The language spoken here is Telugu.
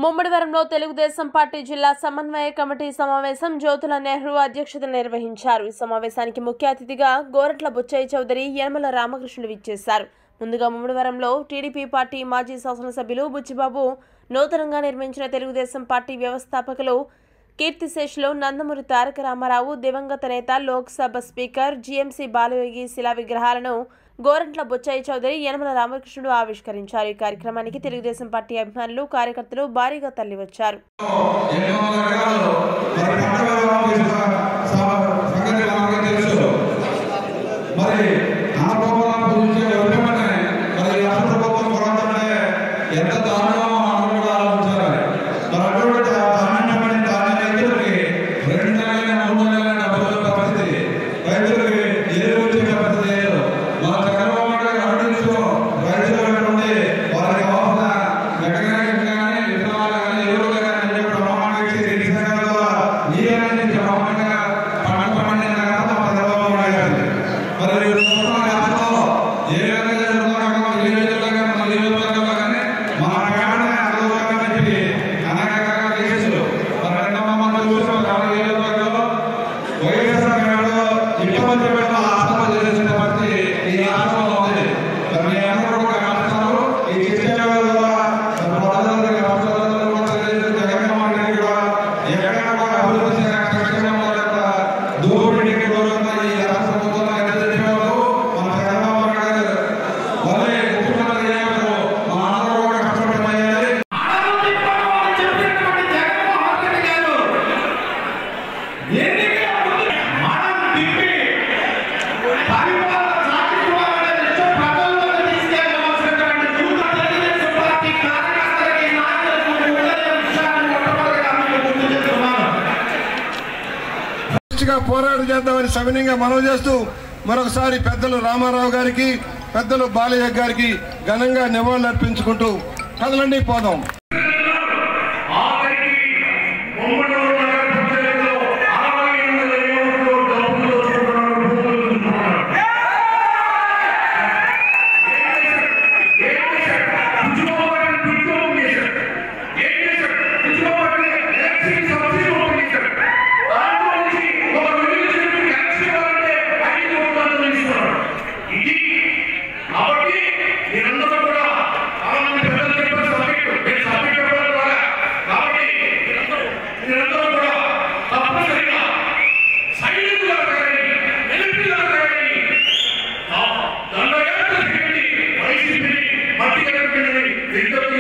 ముమ్మడివరంలో తెలుగుదేశం పార్టీ జిల్లా సమన్వయ కమిటీ సమావేశం జ్యోతుల నెహ్రూ అధ్యక్షత నిర్వహించారు ఈ సమావేశానికి ముఖ్య అతిథిగా గోరట్ల బుచ్చయ్య చౌదరి యనమల రామకృష్ణుడు విచ్చేశారు ముందుగా ముమ్మడివరంలో టీడీపీ పార్టీ మాజీ శాసనసభ్యులు బుచ్చిబాబు నూతనంగా నిర్మించిన తెలుగుదేశం పార్టీ వ్యవస్థాపకులు కీర్తిశేషులు నందమూరి తారక రామారావు దివంగత నేత లోక్సభ స్పీకర్ జీఎంసీ బాలయోగి శిలా విగ్రహాలను గోరంట్ల బుచ్చయ్య చౌదరి యనమల రామకృష్ణుడు ఆవిష్కరించారు ఈ కార్యక్రమానికి తెలుగుదేశం పార్టీ అభిమానులు కార్యకర్తలు భారీగా తరలివచ్చారు ఎన్నో రకాలు మరి పంట విధానం చేసిన స- సంగతి మనకు తెలుసు మరి ఆత్మబలం పూజించే వ్యక్తమనే మరి ఈ రాష్ట్ర ప్రభుత్వం కొరంటే ఎంత దారుణమో మనం కూడా ఆలోచించాలి మరి అటువంటి దా- దారుణమైన దాని రైతులకి రెండు నెలలైన మూడు నెలలైన డబ్బులు పరిస్థితి రైతులకి ఎరువు వచ్చే పరిస్థితి లేదు మన చంద్రబాబు నాయుడు గారు అడిగించు రైతులు పెట్టుకుంటే వారికి కావాల్సిన మెకానిక్ కానీ విత్తనాలు కానీ ఎరువులు కానీ అన్ని కూడా బ్రహ్మాండంగా ఇచ్చి ఈ సంఘాల ద్వారా నీళ్ళని బ్రహ్మాండంగా పంట పండిన ఘనత మన చంద్రబాబు నాయుడు గారిది. మరి ఈ చూస్తున్న రాష్ట్రంలో ఏ విధంగా జరుగుతున్నా ఈ నియోజకవర్గంలో కానీ మన నియోజకవర్గంలో కానీ మన పేదనే అడుగుతామని చెప్పి అనేక రకాల కేసులు మరి రెండవ మనం చూసిన మన నియోజకవర్గంలో వైఎస్ఆర్ గారు ఇటువంటి పెట్టిన ఆత్మహత్య చేసిన పరిస్థితి ఈ రాష్ట్రంలో ఉంది మరి మీ అందరూ కూడా గమనిస్తున్నారు ఈ చర్చల ద్వారా ప్రజలందరికీ రాష్ట్రాలందరూ కూడా తెలియజేసిన జగన్మోహన్ రెడ్డి కూడా ఎక్కడ కూడా అభివృద్ధి సంక్షేమం యొక్క దోపిడీకి దూరంగా ఈ రాష్ట్ర ప్రభుత్వంలో ఎంత చేసేవారు మన చంద్రబాబు నాయుడు గారు వాళ్ళే ముఖ్యమంత్రి అయ్యారు మా అందరూ కూడా కష్టపడి పనిచేయాలి గా పోరాటం చేద్దామని సవినయంగా మనవి చేస్తూ మరొకసారి పెద్దలు రామారావు గారికి పెద్దలు బాలయ్య గారికి ఘనంగా నివాళులు అర్పించుకుంటూ కదలండి పోదాం ఆఖరికి బొమ్మడోలు నగర పంచాయతీలో అరవై ఎనిమిది ఏళ్ళు డబ్బులు దోచుకుంటున్నారు, భూములు దున్నుకుంటున్నారు. ఏం చేశారు? ఉద్యోగాలను దుర్వినియోగం చేశారు. ఏం చేశారు? ఉద్యోగాలను ఎలక్ట్రిసిటీ సబ్సిడీ ఓపెన్ చేశారు. దాంట్లో నుంచి ఒక వెయ్యి యూనిట్లకు కనెక్షన్ ఇవ్వాలంటే ఐదు వందలు ఇస్తున్నారు. ఇది కాబట్టి మీరందరూ కూడా చాలా మంది పెద్దలు చెప్పారు సబ్జెక్టు నేను సబ్జెక్ట్ చెప్పడం ద్వారా కాబట్టి మీరందరూ మీరందరూ కూడా తప్పనిసరిగా సైనికులుగా తయారై మిలిటరీగా తయారై దండయాత్ర చేయండి వైసీపీని మట్టి కట్టండి విజ్ఞప్తి